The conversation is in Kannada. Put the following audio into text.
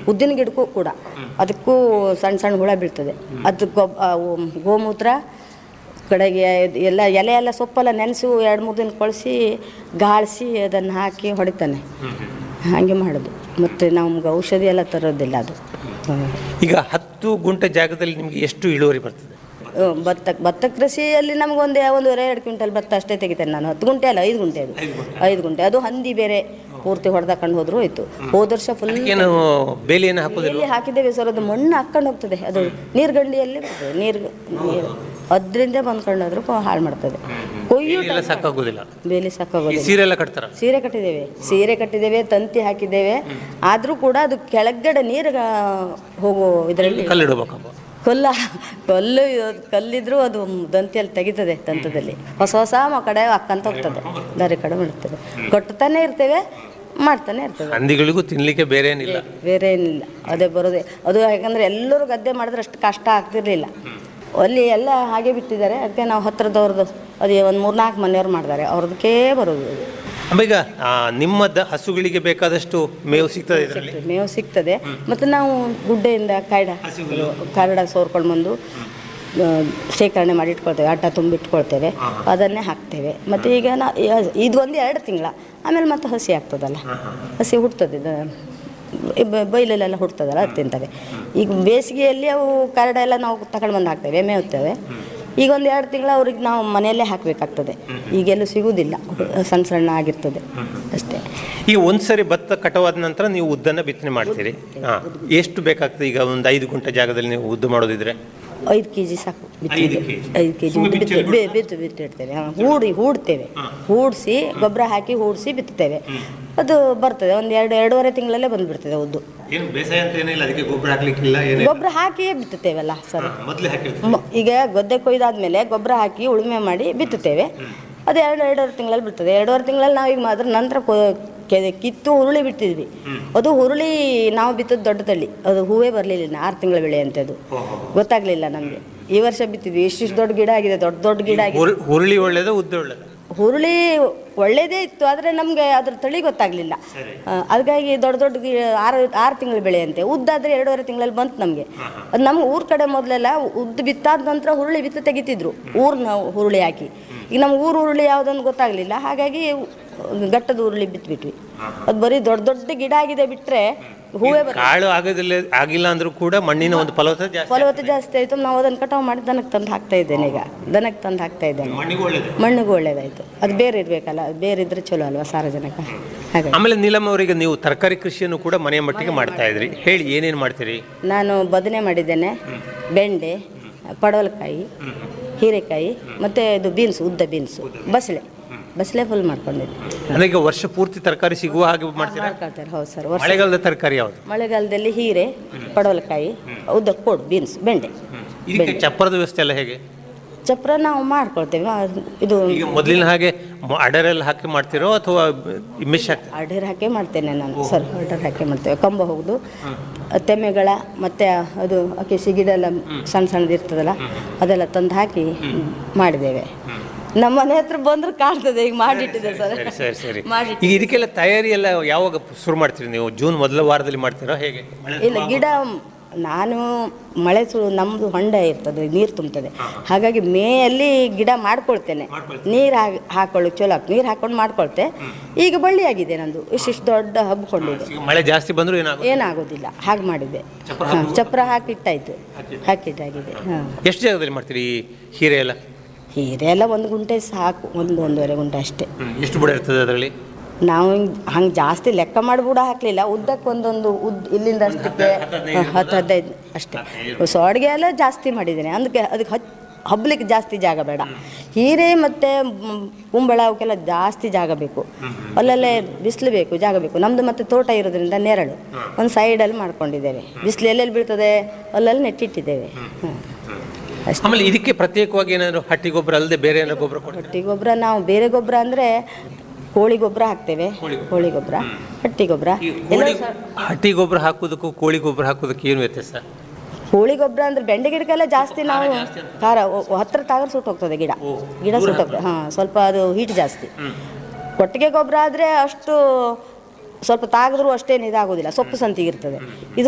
ಉದ್ದಿನ ಗಿಡಕ್ಕೂ ಕೂಡ ಅದಕ್ಕೂ ಸಣ್ಣ ಸಣ್ಣ ಹುಳ ಬೀಳ್ತದೆ ಅದು ಗೊಬ್ ಆ, ಉಮ್, ಗೋಮೂತ್ರ ಕಡೆಗೆ ಇದ್ ಎಲ್ಲ ಎಲೆ ಎಲ್ಲ ಸೊಪ್ಪೆಲ್ಲ ನೆನೆಸಿ ಎರಡು ಮೂರು ದಿನ ಕೊಳಿಸಿ ಗಾಳಿಸಿ ಅದನ್ನು ಹಾಕಿ ಹೊಡಿತಾನೆ ಹಾಗೆ ಮಾಡೋದು ಮತ್ತು ನಮ್ಗೆ ಔಷಧಿ ಎಲ್ಲ ತರೋದಿಲ್ಲ ಅದು ಹ್ಮ್. ಈಗ ಹತ್ತು ಗುಂಟೆ ಜಾಗದಲ್ಲಿ ನಿಮಗೆ ಎಷ್ಟು ಇಳುವರಿ ಬರ್ತದೆ ಹ್ಮ್, ಭತ್ತ ಭತ್ತ ಕೃಷಿಯಲ್ಲಿ ನಮಗೊಂದು ಒಂದೂವರೆ ಎರಡು ಕ್ವಿಂಟಲ್ ಭತ್ತ ಅಷ್ಟೇ ತೆಗಿತೇನೆ ನಾನು ಹತ್ತು ಗುಂಟೆ ಅಲ್ಲ ಐದು ಗುಂಟೆ ಅದು ಐದು ಗುಂಟೆ ಅದು ಹಂದಿ ಬೇರೆ ಪೂರ್ತಿ ಹೊಡೆದಾಕೊಂಡು ಹೋದ್ರು ಹೋಯ್ತು ಹೋದ ವರ್ಷ ಫುಲ್ ಏನು ಬೇಲಿಯನ್ನು ಹಾಕೋದಿಲ್ಲ ಇಲ್ಲಿ ಹಾಕಿದ್ದೇವೆ ಸರ್ ಅದು ಮಣ್ಣು ಹಾಕೊಂಡು ಹೋಗ್ತದೆ ಅದು ನೀರ್ಗಂಡಿಯಲ್ಲಿ ಬರ್ತದೆ ನೀರು ನೀರು ಅದರಿಂದ ಬಂದ್ಕೊಂಡು ಹೋದ್ರು ಹಾಳು ಮಾಡ್ತದೆ ಕೊಯ್ಯು ಎಲ್ಲ ಸಾಕಾಗೋದಿಲ್ಲ ಬೇಲಿ ಈ ಸಾಕಾಗೋದಿಲ್ಲ ಸೀರೆ ಎಲ್ಲ ಕಟ್ತಾರ ಸೀರೆ ಕಟ್ಟಿದ್ದೇವೆ ಸೀರೆ ಕಟ್ಟಿದ್ದೇವೆ ತಂತಿ ಹಾಕಿದ್ದೇವೆ ಆದರೂ ಕೂಡ ಅದು ಕೆಳಗಡೆ ನೀರು ಹೋಗೋ ಇದರಲ್ಲಿ ಕಲ್ಲಿಡಬೇಕಪ್ಪ ಕೊಲ್ಲ ಕಲ್ಲು ಕಲ್ಲಿದ್ರು ಅದು ದಂತಿಯಲ್ಲಿ ತೆಗಿತದೆ ದಂತದಲ್ಲಿ ಹೊಸ ಹೊಸ ಮ- ಕಡೆ ಹಾಕ್ಕಂತ ಹೋಗ್ತದೆ ದಾರಿ ಕಡೆ ಮಾಡ್ತದೆ ಕೊಡ್ತಾನೆ ಇರ್ತೇವೆ ಮಾಡ್ತಾನೆ ಇರ್ತೇವೆ ಹಂದಿಗಳಿಗೂ ತಿನ್ಲಿಕ್ಕೆ ಬೇರೆ ಏನಿಲ್ಲ ಬೇರೆ ಏನಿಲ್ಲ ಅದೇ ಬರೋದೇ ಅದು ಯಾಕಂದ್ರೆ ಎಲ್ಲರೂ ಗದ್ದೆ ಮಾಡಿದ್ರೆ ಅಷ್ಟು ಕಷ್ಟ ಆಗ್ತಿರ್ಲಿಲ್ಲ ಅಲ್ಲಿ ಎಲ್ಲ ಹಾಗೆ ಬಿಟ್ಟಿದ್ದಾರೆ ಅದಕ್ಕೆ ನಾವು ಹತ್ರದವ್ರದ್ದು ಅದೇ ಒಂದು ಮೂರ್ನಾಲ್ಕು ಮನೆಯವ್ರು ಮಾಡಿದ್ದಾರೆ ಅವ್ರದಕ್ಕೇ ಬರೋದು ಅದು. ಅಮ್ಮ ಈಗ ಆ, ನಿಮ್ಮದ ಹಸುಗಳಿಗೆ ಬೇಕಾದಷ್ಟು ಮೇವು ಸಿಗ್ತದೆ ಇದರಲ್ಲಿ ಮೇವು ಸಿಗ್ತದೆ ಮತ್ತು ನಾವು ಗುಡ್ಡೆಯಿಂದ ಕಾಯ್ಡ ಕಾರಡ ಸೋರ್ಕೊಂಡು ಬಂದು ಆ, ಶೇಖರಣೆ ಮಾಡಿ ಇಟ್ಕೊಳ್ತೇವೆ ಆಟ ತುಂಬಿಟ್ಕೊಳ್ತೇವೆ ಅದನ್ನೇ ಹಾಕ್ತೇವೆ ಮತ್ತು ಈಗ ನಾ ಯ- ಇದು ಒಂದು ಎರಡು ತಿಂಗಳ ಆಮೇಲೆ ಮತ್ತೆ ಹಸಿ ಆಗ್ತದಲ್ಲ ಹಸಿ ಹುಡ್ತದೆ ದ- ಈ ಬ- ಬೈಲಲ್ಲೆಲ್ಲ ಹುಡ್ತದಲ್ಲ ಅದು ತಿಂತವೆ ಈಗ ಬೇಸಿಗೆಯಲ್ಲಿ ಅವು ಕರಡ ಎಲ್ಲ ನಾವು ತಗೊಂಡು ಬಂದು ಹಾಕ್ತೇವೆ ಮೇವ್ತೇವೆ ಈಗ ಒಂದು ಎರಡು ತಿಂಗಳು ಅವ್ರಿಗೆ ನಾವು ಮನೆಯಲ್ಲೇ ಹಾಕಬೇಕಾಗ್ತದೆ ಈಗೆಲ್ಲೂ ಸಿಗುವುದಿಲ್ಲ ಸಣ್ಣ ಸಣ್ಣ ಆಗಿರ್ತದೆ ಅಷ್ಟೇ ಈಗ ಒಂದ್ಸರಿ ಭತ್ತ ಕಟವಾದ ನಂತರ ನೀವು ಉದ್ದನ್ನ ಬಿತ್ತನೆ ಮಾಡ್ತೀರಿ ಹಾ ಎಷ್ಟು ಬೇಕಾಗ್ತದೆ ಈಗ ಒಂದು ಐದು ಗುಂಟೆ ಜಾಗದಲ್ಲಿ ನೀವು ಉದ್ದು ಮಾಡೋದಿದ್ರೆ ಐದು ಕೆ ಜಿ ಸಾಕು ಐದು ಬಿತ್ತಿದ್ರೆ kg. ಐದು ಕೆ ಜಿ ಸುಮ್ನೆ ಬಿಚ್ಚಲ್ಲಿ ಬಿತ್ತು ಬಿತ್ತಿಡ್ತೇವೆ ಹಾಂ ಹೂಡಿ ಹೂಡ್ತೇವೆ ಹೂಡಿಸಿ ಗೊಬ್ಬರ ಹಾಕಿ ಹೂಡಿಸಿ ಬಿತ್ತುತ್ತೇವೆ ಅದು ಬರ್ತದೆ ಒಂದು ಎರಡು ಎರಡೂವರೆ ತಿಂಗಳಲ್ಲೇ ಬಂದುಬಿಡ್ತದೆ ಉದ್ದು ಏನು ಬೇಸಾಯ ಅಂತ ಏನಿಲ್ಲ ಅದಕ್ಕೆ ಗೊಬ್ಬರ ಹಾಕ್ಲಿಕ್ಕಿಲ್ಲ ಏನಿಲ್ಲ ಗೊಬ್ಬರ ಹಾಕಿಯೇ ಬಿತ್ತುತ್ತೇವಲ್ಲ ಸರ್ ಮೊದಲೇ ಹಾಕಿರ್ತೀವಿ ಮ- ಈಗ ಗದ್ದೆ ಕೊಯ್ದಾದ್ಮೇಲೆ ಗೊಬ್ಬರ ಹಾಕಿ ಉಳುಮೆ ಮಾಡಿ ಬಿತ್ತುತ್ತೇವೆ ಅದು ಎರಡು ಎರಡೂವರೆ ತಿಂಗಳಲ್ಲಿ ಬಿಡ್ತದೆ ಎರಡೂವರೆ ತಿಂಗಳಲ್ಲಿ ನಾವು ಈಗ ಅದ್ರ ನಂತರ ಕೊ- ಕೆ- ಕಿತ್ತು ಹುರುಳಿ ಬಿಟ್ಟಿದ್ವಿ ಅದು ಹುರುಳಿ ನಾವು ಬಿತ್ತದ್ದು ದೊಡ್ಡ ತಳಿ ಅದು ಹೂವೇ ಬರಲಿಲ್ಲ ಆರು ತಿಂಗಳ ಬೆಳೆ ಅಂತದ್ದು ಗೊತ್ತಾಗ್ಲಿಲ್ಲ ನಮಗೆ ಈ ವರ್ಷ ಬಿತ್ತಿದ್ವಿ ಇಷ್ಟಿಷ್ಟು ದೊಡ್ಡ ಗಿಡ ಆಗಿದೆ ದೊಡ್ಡ ದೊಡ್ಡ ಗಿಡ ಆಗಿದೆ ಹುರು- ಹುರುಳಿ ಒಳ್ಳೇದು ಉದ್ದ ಒಳ್ಳೇದು ಹುರುಳಿ ಒಳ್ಳೇದೇ ಇತ್ತು ಆದರೆ ನಮಗೆ ಅದ್ರ ತಳಿ ಗೊತ್ತಾಗಲಿಲ್ಲ ಅದಕ್ಕಾಗಿ ದೊಡ್ಡ ದೊಡ್ಡ ಗಿ ಆರು ಆರು ತಿಂಗಳ ಬೆಳೆ ಅಂತೆ ಉದ್ದಾದರೆ ಎರಡೂವರೆ ತಿಂಗಳಲ್ಲಿ ಬಂತು ನಮಗೆ ಅದು ನಮ್ಗೆ ಊರ ಕಡೆ ಮೊದಲೆಲ್ಲ ಉದ್ದು ಬಿತ್ತಾದ ನಂತರ ಹುರುಳಿ ಬಿತ್ತು ತೆಗಿತಿದ್ರು ಊರ್ನ ಹುರುಳಿ ಹಾಕಿ ಈಗ ನಮ್ಗೆ ಊರು ಹುರುಳಿ ಯಾವುದನ್ನು ಗೊತ್ತಾಗಲಿಲ್ಲ ಹಾಗಾಗಿ ಗಟ್ಟದ ಹುರುಳಿ ಬಿತ್ಬಿಟ್ವಿ ಅದು ಬರೀ ದೊಡ್ಡ ದೊಡ್ಡ ಗಿಡ ಆಗಿದೆ ಬಿಟ್ಟರೆ ಹೂವೇ ಬರ ಕಾಳು ಆಗೋದಿಲ್ಲ ಆಗಿಲ್ಲ ಅಂದ್ರೂ ಕೂಡ ಮಣ್ಣಿನ ಒಂದು ಫಲವತ್ತತೆ ಜಾಸ್ತಿ ಫಲವತ್ತತೆ ಜಾಸ್ತಿ ಆಯಿತು ನಾವು ಅದನ್ನು ಕಟಾವು ಮಾಡಿ ದನಕ್ಕೆ ತಂದು ಹಾಕ್ತಾ ಇದ್ದೇನೆ ಈಗ ದನಕ್ಕೆ ತಂದು ಹಾಕ್ತಾ ಇದ್ದೇನೆ ಮಣ್ಣಿಗೆ ಒಳ್ಳೇದು ಮಣ್ಣಿಗೂ ಒಳ್ಳೇದಾಯ್ತು ಅದು ಬೇರೆ ಇರಬೇಕಲ್ಲ ಬೇರೆ ಇದ್ರೆ ಚಲೋ ಅಲ್ವಾ ಸಾರಜನಕ ಹಾಗಾಗಿ ಆಮೇಲೆ ನೀಲಮ್ಮ ಅವರಿಗೆ ನೀವು ತರಕಾರಿ ಕೃಷಿಯನ್ನು ಕೂಡ ಮನೆಯ ಮಟ್ಟಿಗೆ ಮಾಡ್ತಾ ಇದ್ರಿ ಹೇಳಿ ಏನೇನು ಮಾಡ್ತೀರಿ ನಾನು ಬದನೆ ಮಾಡಿದ್ದೇನೆ ಬೆಂಡೆ ಪಡವಲಕಾಯಿ ಹೀರೆಕಾಯಿ ಮತ್ತು ಇದು ಬೀನ್ಸ್ ಉದ್ದ ಬೀನ್ಸು ಬಸಳೆ ಬಸಳೆ ಫುಲ್ ಮಾಡ್ಕೊಂಡಿದ್ದೆ ಅಂದ್ರೆ ಈಗ ವರ್ಷ ಪೂರ್ತಿ ತರಕಾರಿ ಸಿಗುವ ಹಾಗೆ ಮಾಡ್ತೀರಾ ಮಾಡ್ಕೊಳ್ತಾರೆ ಹೌದು ಸರ್ ವರ್ಷ ಮಳೆಗಾಲದ ತರಕಾರಿ ಯಾವುದು ಮಳೆಗಾಲದಲ್ಲಿ ಹೀರೆ ಪಡವಲಕಾಯಿ ಉದ್ದ ಕೋಡು ಬೀನ್ಸ್ ಬೆಂಡೆ ಇದಕ್ಕೆ ಚಪ್ಪರದ ವ್ಯವಸ್ಥೆ ಎಲ್ಲ ಹೇಗೆ ಚಪ್ರ ನಾವು ಮಾಡ್ಕೊಳ್ತೇವೆ ಆ, ಇದು ಈಗ ಮೊದಲಿನ ಹಾಗೆ ಮ- ಅಡರೆಲ್ಲ ಹಾಕಿ ಮಾಡ್ತಿರೋ ಅಥವಾ ಮಿಶ್ ಹಾಕ್ತೀರಾ ಅಡರ್ ಹಾಕೇ ಮಾಡ್ತೇನೆ ನಾನು ಸರ್ ಅಡರ್ ಹಾಕೇ ಮಾಡ್ತೇವೆ ಕಂಬ ಹೋಗುದು ತೆಮ್ಮೆಗಳ ಮತ್ತು ಅದು ಅಕ್ಕಿ ಗಿಡ ಎಲ್ಲ ಸಣ್ಣ ಸಣ್ಣದು ಇರ್ತದಲ್ಲ ಅದೆಲ್ಲ ತಂದು ಹಾಕಿ ಮಾಡಿದ್ದೇವೆ ನಮ್ಮ ಮನೆ ಹತ್ರ ಬಂದ್ರೆ ಕಾಣ್ತದೆ ಈಗ ಮಾಡಿಟ್ಟಿದೆ ಸರ್ ಸರಿ ಸರಿ ಸರಿ ಮಾಡಿ ಈಗ ಇದಕ್ಕೆಲ್ಲ ತಯಾರಿ ಎಲ್ಲ ಯಾವಾಗ ಶುರು ಮಾಡ್ತೀರಿ ನೀವು ಜೂನ್ ಮೊದಲ ವಾರದಲ್ಲಿ ಮಾಡ್ತೀರಾ ಹೇಗೆ ಇಲ್ಲ ಗಿಡ ನಾನು ಮಳೆ ಸು ನಮ್ಮದು ಹೊಂಡ ಇರ್ತದೆ ನೀರು ತುಂಬ್ತದೆ ಹಾಗಾಗಿ ಮೇಯಲ್ಲಿ ಗಿಡ ಮಾಡ್ಕೊಳ್ತೇನೆ ನೀರು ಹಾಕಿ ಹಾಕೊಳ್ಳಿ ಚಲೋ ಹಾಕಿ ನೀರು ಹಾಕೊಂಡು ಮಾಡ್ಕೊಳ್ತೆ ಈಗ ಬಳ್ಳಿ ಆಗಿದೆ ನಂದು ಇಷ್ಟಿಷ್ಟು ದೊಡ್ಡ ಹಬ್ಕೊಂಡಿದೆ ಈಗ ಮಳೆ ಜಾಸ್ತಿ ಬಂದರೂ ಏನಾಗುತ್ತೆ ಏನಾಗೋದಿಲ್ಲ ಹಾಗೆ ಮಾಡಿದ್ದೆ ಹಾಂ ಚಪ್ರ ಹಾಕಿಟ್ಟಾಯ್ತು ಹಾಕಿಟ್ಟಾಗಿದೆ ಹಾಂ ಎಷ್ಟು ಜಾಗದಲ್ಲಿ ಮಾಡ್ತೀರಿ ಈ ಹೀರೆ ಎಲ್ಲ ಹೀರೆ ಎಲ್ಲ ಒಂದು ಗುಂಟೆ ಸಾಕು ಒಂದು ಒಂದೂವರೆ ಗುಂಟೆ ಅಷ್ಟೇ ಎಷ್ಟು ಬುಡ ಇರ್ತದೆ ಅದರಲ್ಲಿ ನಾವು ಹಿಂಗೆ ಹಂಗೆ ಜಾಸ್ತಿ ಲೆಕ್ಕ ಮಾಡಿ ಕೂಡ ಹಾಕಲಿಲ್ಲ ಉದ್ದಕ್ಕೆ ಒಂದೊಂದು ಉದ್ದ ಇಲ್ಲಿಂದ ಅಷ್ಟಕ್ಕೆ ಹತ್ತು ಹದಿನೈದು ಅಷ್ಟೇ ಸೊಡ್ಗೆ ಎಲ್ಲ ಜಾಸ್ತಿ ಮಾಡಿದ್ದೇನೆ ಅದಕ್ಕೆ ಅದಕ್ಕೆ ಹಚ್ ಹಬ್ಲಿಕ್ಕೆ ಜಾಸ್ತಿ ಜಾಗ ಬೇಡ ಹೀರೆ ಮತ್ತು ಕುಂಬಳ ಅವಕ್ಕೆಲ್ಲ ಜಾಸ್ತಿ ಜಾಗ ಬೇಕು ಅಲ್ಲಲ್ಲೇ ಬಿಸಿಲು ಬೇಕು ಜಾಗ ಬೇಕು ನಮ್ಮದು ಮತ್ತು ತೋಟ ಇರೋದ್ರಿಂದ ನೆರಳು ಒಂದು ಸೈಡಲ್ಲಿ ಮಾಡ್ಕೊಂಡಿದ್ದೇವೆ ಬಿಸಿಲು ಎಲ್ಲೆಲ್ಲಿ ಬೀಳ್ತದೆ ಅಲ್ಲಲ್ಲಿ ನೆಟ್ಟಿಟ್ಟಿದ್ದೇವೆ ಹಾಂ ಅಷ್ಟೇ ಆಮೇಲೆ ಇದಕ್ಕೆ ಪ್ರತ್ಯೇಕವಾಗಿ ಏನಾದ್ರು ಹಟ್ಟಿ ಗೊಬ್ಬರ ಅಲ್ಲದೆ ಬೇರೆ ಏನಾದ್ರು ಗೊಬ್ಬರ ಕೊಡ್ತೀರಾ ಹಟ್ಟಿ ಗೊಬ್ಬರ ನಾವು ಬೇರೆ ಗೊಬ್ಬರ ಅಂದರೆ ಕೋಳಿ ಗೊಬ್ಬರ ಹಾಕ್ತೇವೆ ಕೋಳಿ ಗೊಬ್ಬರ ಹಟ್ಟಿ ಗೊಬ್ಬರ ಎಲ್ಲ ಕೋಳಿ ಹಟ್ಟಿ ಗೊಬ್ಬರ ಹಾಕೋದಕ್ಕೂ ಕೋಳಿ ಗೊಬ್ಬರ ಹಾಕೋದಕ್ಕೆ ಏನು ವ್ಯತ್ಯಾಸ ಕೋಳಿ ಗೊಬ್ಬರ ಅಂದ್ರೆ ಬೆಂಡೆ ಗಿಡಕ್ಕೆಲ್ಲ ಜಾಸ್ತಿ ನಾವು ಖಾರ ಒ- ಒ- ಹತ್ರ ತಾಗರ್ ಸುಟ್ಟು ಹೋಗ್ತದೆ ಗಿಡ ಗಿಡ ಸುಟ್ಟು ಹೋಗ್ತದೆ ಹಾಂ ಸ್ವಲ್ಪ ಅದು ಹೀಟ್ ಜಾಸ್ತಿ ಕೊಟ್ಟಿಗೆ ಗೊಬ್ಬರ ಆದರೆ ಅಷ್ಟು ಸ್ವಲ್ಪ ತಾಗಿದ್ರೂ ಅಷ್ಟೇನು ಇದಾಗೋದಿಲ್ಲ ಸೊಪ್ಪು ಸಂತಿಗಿರ್ತದೆ ಇದು